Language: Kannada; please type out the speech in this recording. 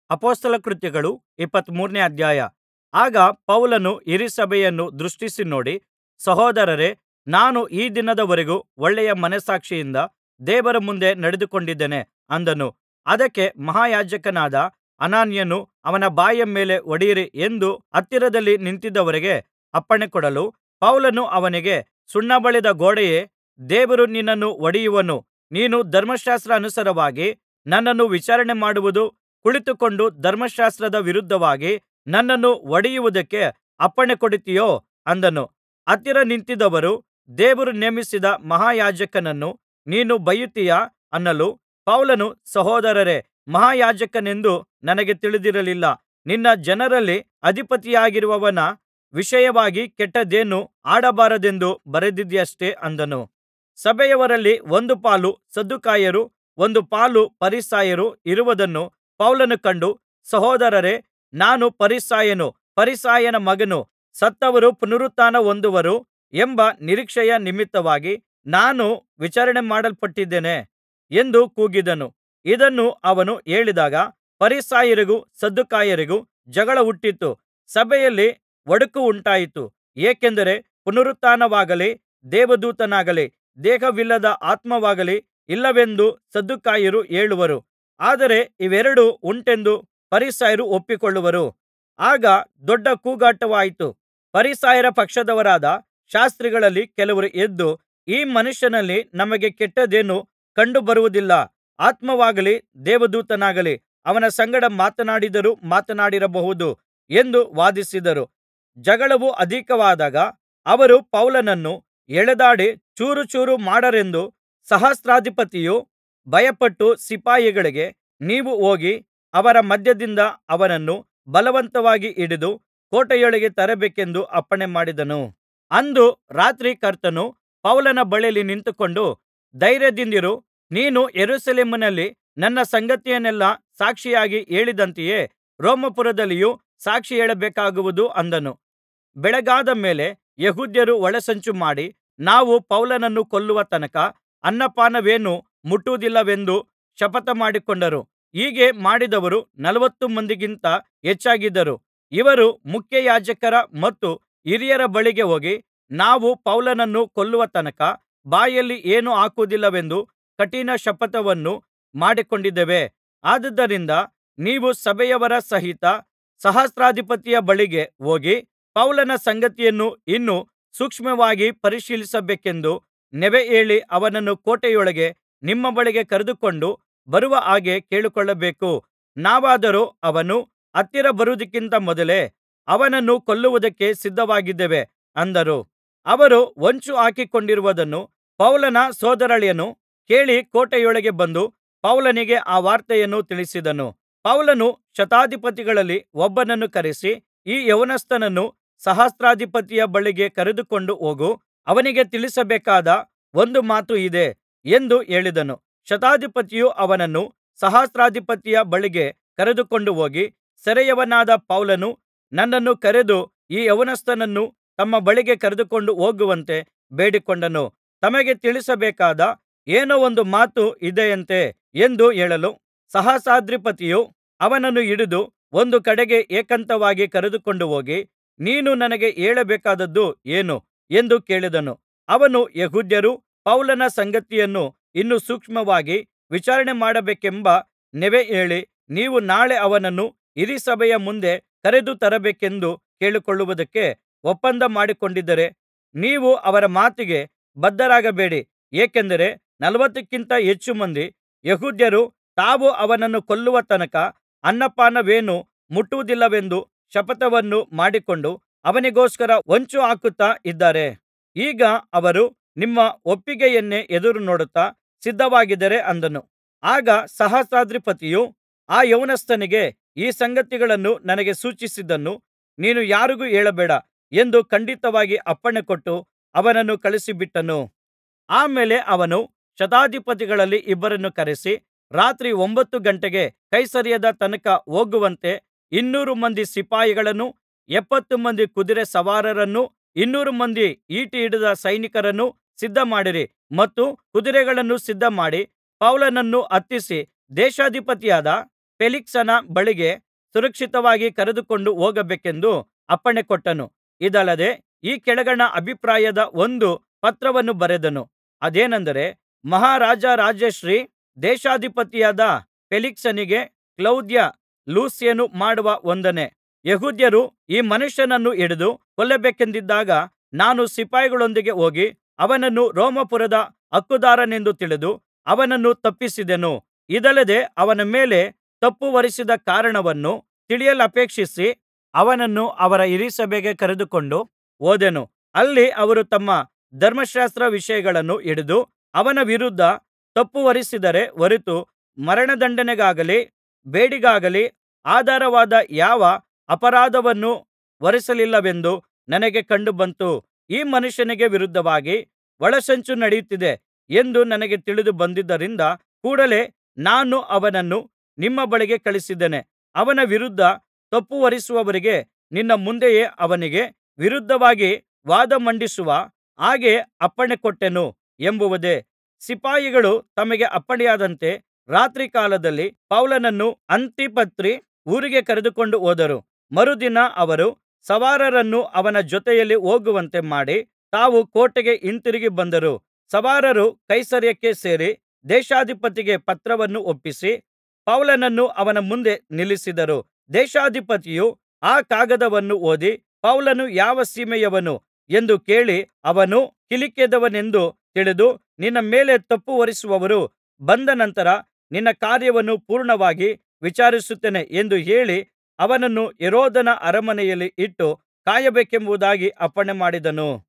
ಅಪೊಸ್ತಲರ ಕೃತ್ಯಗಳು ಇಪ್ಪತ್ತಮೂರನೇ ಅಧ್ಯಾಯ ಆಗ ಪೌಲನು ಹಿರೀಸಭೆಯನ್ನು ದೃಷ್ಟಿಸಿ ನೋಡಿ ಸಹೋದರರೇ ನಾನು ಈ ದಿನದ ವರೆಗೂ ಒಳ್ಳೆಯ ಮನಸ್ಸಾಕ್ಷಿಯಿಂದ ದೇವರ ಮುಂದೆ ನಡೆದುಕೊಂಡಿದ್ದೇನೆ ಅಂದನು ಅದಕ್ಕೆ ಮಹಾಯಾಜಕನಾದ ಅನನೀಯನು ಅವನ ಬಾಯಿಯ ಮೇಲೆ ಹೊಡೆಯಿರಿ ಎಂದು ಹತ್ತಿರದಲ್ಲಿ ನಿಂತಿದ್ದವರಿಗೆ ಅಪ್ಪಣೆಕೊಡಲು ಪೌಲನು ಅವನಿಗೆ ಸುಣ್ಣಬಳಿದ ಗೋಡೆಯೇ ದೇವರು ನಿನ್ನನ್ನು ಹೊಡೆಯುವನು ನೀನು ಧರ್ಮಶಾಸ್ತ್ರಕ್ಕನುಸಾರವಾಗಿ ನನ್ನನ್ನು ವಿಚಾರಣೆಮಾಡುವುದು ಕುಳಿತುಕೊಂಡು ಧರ್ಮಶಾಸ್ತ್ರದ ವಿರುದ್ಧವಾಗಿ ನನ್ನನ್ನು ಹೊಡೆಯುವುದಕ್ಕೆ ಅಪ್ಪಣೆಕೊಡುತ್ತೀಯೋ ಅಂದನು ಹತ್ತಿರ ನಿಂತಿದ್ದವರು ದೇವರು ನೇಮಿಸಿದ ಮಹಾಯಾಜಕನನ್ನು ನೀನು ಬೈಯುತ್ತೀಯಾ ಅನ್ನಲು ಪೌಲನು ಸಹೋದರರೇ ಮಹಾಯಾಜಕನೆಂದು ನನಗೆ ತಿಳಿದಿರಲಿಲ್ಲ ನಿನ್ನ ಜನರಲ್ಲಿ ಅಧಿಪತಿಯಾಗಿರುವವನ ವಿಷಯವಾಗಿ ಕೆಟ್ಟದ್ದೇನೂ ಆಡಬಾರದೆಂದು ಬರೆದಿದೆಯಷ್ಟೆ ಅಂದನು ಸಭೆಯವರಲ್ಲಿ ಒಂದು ಪಾಲು ಸದ್ದುಕಾಯರೂ ಒಂದು ಪಾಲು ಫರಿಸಾಯರೂ ಇರುವುದನ್ನು ಪೌಲನು ಕಂಡು ಸಹೋದರರೇ ನಾನು ಫರಿಸಾಯನು ಫರಿಸಾಯನ ಮಗನು ಸತ್ತವರು ಪುನರುತ್ಥಾನ ಹೊಂದುವರು ಎಂಬ ನಿರೀಕ್ಷೆಯ ನಿಮಿತ್ತವಾಗಿ ನಾನು ವಿಚಾರಣೆಮಾಡಲ್ಪಟ್ಟಿದ್ದೇನೆ ಎಂದು ಕೂಗಿದನು ಇದನ್ನು ಅವನು ಹೇಳಿದಾಗ ಫರಿಸಾಯರಿಗೂ ಸದ್ದುಕಾಯರಿಗೂ ಜಗಳ ಹುಟ್ಟಿತು ಸಭೆಯಲ್ಲಿ ಒಡಕುಂಟಾಯಿತು ಏಕೆಂದರೆ ಪುನರುತ್ಥಾನವಾಗಲಿ ದೇವದೂತನಾಗಲಿ ದೇಹವಿಲ್ಲದ ಆತ್ಮವಾಗಲಿ ಇಲ್ಲವೆಂದು ಸದ್ದುಕಾಯರು ಹೇಳುವರು ಆದರೆ ಇವೆರಡೂ ಉಂಟೆಂದು ಫರಿಸಾಯರು ಒಪ್ಪಿಕೊಳ್ಳುವರು ಆಗ ದೊಡ್ಡ ಕೂಗಾಟವಾಯಿತು ಫರಿಸಾಯರ ಪಕ್ಷದವರಾದ ಶಾಸ್ತ್ರಿಗಳಲ್ಲಿ ಕೆಲವರು ಎದ್ದು ಈ ಮನುಷ್ಯನಲ್ಲಿ ನಮಗೆ ಕೆಟ್ಟದ್ದೇನೂ ಕಂಡುಬರುವುದಿಲ್ಲ ಆತ್ಮವಾಗಲಿ ದೇವದೂತನಾಗಲಿ ಅವನ ಸಂಗಡ ಮಾತನಾಡಿದರೂ ಮಾತನಾಡಿರಬಹುದು ಎಂದು ವಾದಿಸಿದರು ಜಗಳವು ಅಧಿಕವಾದಾಗ ಅವರು ಪೌಲನನ್ನು ಎಳೆದಾಡಿ ಚೂರುಚೂರು ಮಾಡಾರೆಂದು ಸಹಸ್ರಾಧಿಪತಿಯು ಭಯಪಟ್ಟು ಸಿಪಾಯಿಗಳಿಗೆ ನೀವು ಹೋಗಿ ಅವರ ಮಧ್ಯದಿಂದ ಅವನನ್ನು ಬಲವಂತವಾಗಿ ಹಿಡಿದು ಕೋಟೆಯೊಳಗೆ ತರಬೇಕೆಂದು ಅಪ್ಪಣೆಮಾಡಿದನು ಅಂದು ರಾತ್ರಿ ಕರ್ತನು ಪೌಲನ ಬಳಿಯಲ್ಲಿ ನಿಂತುಕೊಂಡು ಧೈರ್ಯದಿಂದಿರು ನೀನು ಯೆರೂಸಲೇಮಿನಲ್ಲಿ ನನ್ನ ಸಂಗತಿಯನ್ನೆಲ್ಲಾ ಸಾಕ್ಷಿಯಾಗಿ ಹೇಳಿದಂತೆಯೇ ರೋಮಾಪುರದಲ್ಲಿಯೂ ಸಾಕ್ಷಿ ಹೇಳಬೇಕಾಗುವುದು ಅಂದನು ಬೆಳಗಾದ ಮೇಲೆ ಯೆಹೂದ್ಯರು ಒಳಸಂಚು ಮಾಡಿ ನಾವು ಪೌಲನನ್ನು ಕೊಲ್ಲುವ ತನಕ ಅನ್ನಪಾನವೇನೂ ಮುಟ್ಟುವುದಿಲ್ಲವೆಂದು ಶಪಥಮಾಡಿಕೊಂಡರು ಹೀಗೆ ಮಾಡಿದವರು ನಲವತ್ತು ಮಂದಿಗಿಂತ ಹೆಚ್ಚಾಗಿದ್ದರು ಇವರು ಮುಖ್ಯಯಾಜಕರ ಮತ್ತು ಹಿರಿಯರ ಬಳಿಗೆ ಹೋಗಿ ನಾವು ಪೌಲನನ್ನು ಕೊಲ್ಲುವ ತನಕ ಬಾಯಲ್ಲಿ ಏನೂ ಹಾಕುವುದಿಲ್ಲವೆಂದು ಕಠಿಣ ಶಪಥವನ್ನು ಮಾಡಿಕೊಂಡಿದ್ದೇವೆ ಆದುದರಿಂದ ನೀವು ಸಭೆಯವರ ಸಹಿತ ಸಹಸ್ರಾಧಿಪತಿಯ ಬಳಿಗೆ ಹೋಗಿ ಪೌಲನ ಸಂಗತಿಯನ್ನು ಇನ್ನೂ ಸೂಕ್ಷ್ಮವಾಗಿ ಪರಿಶೀಲಿಸಬೇಕೆಂದು ನೆವಹೇಳಿ ಅವನನ್ನು ಕೋಟೆಯೊಳಗೆ ನಿಮ್ಮ ಬಳಿಗೆ ಕರೆದುಕೊಂಡು ಬರುವ ಹಾಗೆ ಕೇಳಿಕೊಳ್ಳಬೇಕು ನಾವಾದರೋ ಅವನು ಹತ್ತಿರ ಬರುವುದಕ್ಕಿಂತ ಮೊದಲೇ ಅವನನ್ನು ಕೊಲ್ಲುವುದಕ್ಕೆ ಸಿದ್ಧವಾಗಿದ್ದೇವೆ ಅಂದರು ಅವರು ಹೊಂಚು ಹಾಕಿಕೊಂಡಿರುವುದನ್ನು ಪೌಲನ ಸೋದರಳಿಯನು ಕೇಳಿ ಕೋಟೆಯೊಳಗೆ ಬಂದು ಪೌಲನಿಗೆ ಆ ವಾರ್ತೆಯನ್ನು ತಿಳಿಸಿದನು ಪೌಲನು ಶತಾಧಿಪತಿಗಳಲ್ಲಿ ಒಬ್ಬನನ್ನು ಕರೆಸಿ ಈ ಯೌವನಸ್ಥನನ್ನು ಸಹಸ್ರಾಧಿಪತಿಯ ಬಳಿಗೆ ಕರೆದುಕೊಂಡು ಹೋಗು ಅವನಿಗೆ ತಿಳಿಸಬೇಕಾದ ಒಂದು ಮಾತು ಇದೆ ಎಂದು ಹೇಳಿದನು ಶತಾಧಿಪತಿಯು ಅವನನ್ನು ಸಹಸ್ರಾಧಿಪತಿಯ ಬಳಿಗೆ ಕರೆದುಕೊಂಡು ಹೋಗಿ ಸೆರೆಯವನಾದ ಪೌಲನು ನನ್ನನ್ನು ಕರೆದು ಈ ಯೌವನಸ್ಥನನ್ನು ತಮ್ಮ ಬಳಿಗೆ ಕರೆದುಕೊಂಡು ಹೋಗುವಂತೆ ಬೇಡಿಕೊಂಡನು ತಮಗೆ ತಿಳಿಸಬೇಕಾದ ಏನೋ ಒಂದು ಮಾತು ಇದೆಯಂತೆ ಎಂದು ಹೇಳಲು ಸಹಸ್ರಾಧಿಪತಿಯು ಅವನನ್ನು ಹಿಡಿದು ಒಂದು ಕಡೆಗೆ ಏಕಾಂತವಾಗಿ ಕರೆದುಕೊಂಡು ಹೋಗಿ ನೀನು ನನಗೆ ಹೇಳಬೇಕಾದದ್ದು ಏನು ಎಂದು ಕೇಳಿದನು ಅವನು ಯೆಹೂದ್ಯರು ಪೌಲನ ಸಂಗತಿಯನ್ನು ಇನ್ನೂ ಸೂಕ್ಷ್ಮವಾಗಿ ವಿಚಾರಣೆಮಾಡಬೇಕೆಂಬ ನೆವಹೇಳಿ ನೀವು ನಾಳೆ ಅವನನ್ನು ಹಿರೀಸಭೆಯ ಮುಂದೆ ಕರೆದು ತರಬೇಕೆಂದು ಕೇಳಿಕೊಳ್ಳುವುದಕ್ಕೆ ಒಪ್ಪಂದ ಮಾಡಿಕೊಂಡಿದ್ದರೆ ನೀವು ಅವರ ಮಾತಿಗೆ ಬದ್ಧರಾಗಬೇಡಿ ಏಕೆಂದರೆ ನಲವತ್ತಕ್ಕಿಂತ ಹೆಚ್ಚು ಮಂದಿ ಯೆಹೂದ್ಯರು ತಾವು ಅವನನ್ನು ಕೊಲ್ಲುವ ತನಕ ಅನ್ನಪಾನವೇನೂ ಮುಟ್ಟುವುದಿಲ್ಲವೆಂದು ಶಪಥವನ್ನು ಮಾಡಿಕೊಂಡು ಅವನಿಗೋಸ್ಕರ ಹೊಂಚು ಹಾಕುತ್ತಾ ಇದ್ದಾರೆ ಈಗ ಅವರು ನಿಮ್ಮ ಒಪ್ಪಿಗೆಯನ್ನೇ ಎದುರುನೋಡುತ್ತಾ ಸಿದ್ಧವಾಗಿದ್ದಾರೆ ಅಂದನು ಆಗ ಸಹಸ್ರಾಧಿಪತಿಯು ಆ ಯೌವನಸ್ಥನಿಗೆ ಈ ಸಂಗತಿಗಳನ್ನು ನನಗೆ ಸೂಚಿಸಿದ್ದನ್ನು ನೀನು ಯಾರಿಗೂ ಹೇಳಬೇಡ ಎಂದು ಖಂಡಿತವಾಗಿ ಅಪ್ಪಣೆಕೊಟ್ಟು ಅವನನ್ನು ಕಳುಹಿಸಿಬಿಟ್ಟನು ಆ ಮೇಲೆ ಅವನು ಶತಾಧಿಪತಿಗಳಲ್ಲಿ ಇಬ್ಬರನ್ನು ಕರೆಸಿ ರಾತ್ರಿ ಒಂಭತ್ತು ಗಂಟೆಗೆ ಕೈಸರೈಯದ ತನಕ ಹೋಗುವಂತೆ ಇನ್ನೂರು ಮಂದಿ ಸಿಪಾಯಿಗಳನ್ನೂ ಎಪ್ಪತ್ತು ಮಂದಿ ಕುದುರೆ ಸವಾರರನ್ನೂ ಇನ್ನೂರು ಮಂದಿ ಈಟಿ ಹಿಡಿದ ಸೈನಿಕರನ್ನೂ ಸಿದ್ಧಮಾಡಿರಿ ಮತ್ತು ಕುದುರೆಗಳನ್ನು ಸಿದ್ಧಮಾಡಿ ಪೌಲನನ್ನು ಹತ್ತಿಸಿ ದೇಶಾಧಿಪತಿಯಾದ ಫೇಲಿಕ್ಸನ ಬಳಿಗೆ ಸುರಕ್ಷಿತವಾಗಿ ಕರೆದುಕೊಂಡು ಹೋಗಬೇಕೆಂದು ಅಪ್ಪಣೆಕೊಟ್ಟನು ಇದಲ್ಲದೆ ಈ ಕೆಳಗಣ ಅಭಿಪ್ರಾಯದ ಒಂದು ಪತ್ರವನ್ನು ಬರೆದನು ಅದೇನೆಂದರೆ ಮಹಾರಾಜರಾಜಶ್ರೀ ದೇಶಾಧಿಪತಿಯಾದ ಫೇಲಿಕ್ಸನಿಗೆ ಕ್ಲೌದ್ಯ ಲೂಸ್ಯನು ಮಾಡುವ ವಂದನೆ ಯೆಹೂದ್ಯರು ಈ ಮನುಷ್ಯನನ್ನು ಹಿಡಿದು ಕೊಲ್ಲಬೇಕೆಂದಿದ್ದಾಗ ನಾನು ಸಿಪಾಯಿಗಳೊಂದಿಗೆ ಹೋಗಿ ಅವನನ್ನು ರೋಮಾಪುರದ ಹಕ್ಕುದಾರನೆಂದು ತಿಳಿದು ಅವನನ್ನು ತಪ್ಪಿಸಿದೆನು ಇದಲ್ಲದೆ ಅವನ ಮೇಲೆ ತಪ್ಪು ಹೊರಿಸಿದ ಕಾರಣವನ್ನು ತಿಳಿಯಲಪೇಕ್ಷಿಸಿ ಅವನನ್ನು ಅವರ ಹಿರೀಸಭೆಗೆ ಕರೆದುಕೊಂಡು ಹೋದೆನು ಅಲ್ಲಿ ಅವರು ತಮ್ಮ ಧರ್ಮಶಾಸ್ತ್ರ ವಿಷಯಗಳನ್ನು ಹಿಡಿದು ಅವನ ವಿರುದ್ಧ ತಪ್ಪು ಹೊರಿಸಿದರೇ ಹೊರತು ಮರಣದಂಡನೆಗಾಗಲಿ ಬೇಡಿಗಾಗಲಿ ಆಧಾರವಾದ ಯಾವ ಅಪರಾಧವನ್ನೂ ಹೊರಿಸಲಿಲ್ಲವೆಂದು ನನಗೆ ಕಂಡುಬಂತು ಈ ಮನುಷ್ಯನಿಗೆ ವಿರುದ್ಧವಾಗಿ ಒಳಸಂಚು ನಡೆಯುತ್ತಿದೆ ಎಂದು ನನಗೆ ತಿಳಿದು ಬಂದುದರಿಂದ ಕೂಡಲೆ ನಾನು ಅವನನ್ನು ನಿಮ್ಮ ಬಳಿಗೆ ಕಳುಹಿಸಿದ್ದೇನೆ ಅವನ ವಿರುದ್ಧ ತಪ್ಪು ಹೊರಿಸುವವರಿಗೆ ನಿನ್ನ ಮುಂದೆಯೇ ಅವನಿಗೆ ವಿರುದ್ಧವಾಗಿ ವಾದಮಂಡಿಸುವ ಹಾಗೆ ಅಪ್ಪಣೆಕೊಟ್ಟೆನು ಎಂಬುದೇ ಸಿಪಾಯಿಗಳು ತಮಗೆ ಅಪ್ಪಣೆಯಾದಂತೆ ರಾತ್ರಿಕಾಲದಲ್ಲಿ ಪೌಲನನ್ನು ಅಂತಿಪತ್ರಿ ಊರಿಗೆ ಕರೆದುಕೊಂಡು ಹೋದರು ಮರುದಿನ ಅವರು ಸವಾರರನ್ನು ಅವನ ಜೊತೆಯಲ್ಲಿ ಹೋಗುವಂತೆ ಮಾಡಿ ತಾವು ಕೋಟೆಗೆ ಹಿಂತಿರುಗಿ ಬಂದರು ಸವಾರರು ಕೈಸರೈಯಕ್ಕೆ ಸೇರಿ ದೇಶಾಧಿಪತಿಗೆ ಪತ್ರವನ್ನು ಒಪ್ಪಿಸಿ ಪೌಲನನ್ನು ಅವನ ಮುಂದೆ ನಿಲ್ಲಿಸಿದರು ದೇಶಾಧಿಪತಿಯು ಆ ಕಾಗದವನ್ನು ಓದಿ ಪೌಲನು ಯಾವ ಸೀಮೆಯವನು ಎಂದು ಕೇಳಿ ಅವನು ಕಿಲಿಕ್ಯದವನೆಂದು ತಿಳಿದು ನಿನ್ನ ಮೇಲೆ ತಪ್ಪು ಹೊರಿಸುವವರು ಬಂದ ನಂತರ ನಿನ್ನ ಕಾರ್ಯವನ್ನು ಪೂರ್ಣವಾಗಿ ವಿಚಾರಿಸುತ್ತೇನೆ ಎಂದು ಹೇಳಿ ಅವನನ್ನು ಹೆರೋದನ ಅರಮನೆಯಲ್ಲಿ ಇಟ್ಟು ಕಾಯಬೇಕೆಂಬುದಾಗಿ ಅಪ್ಪಣೆಮಾಡಿದನು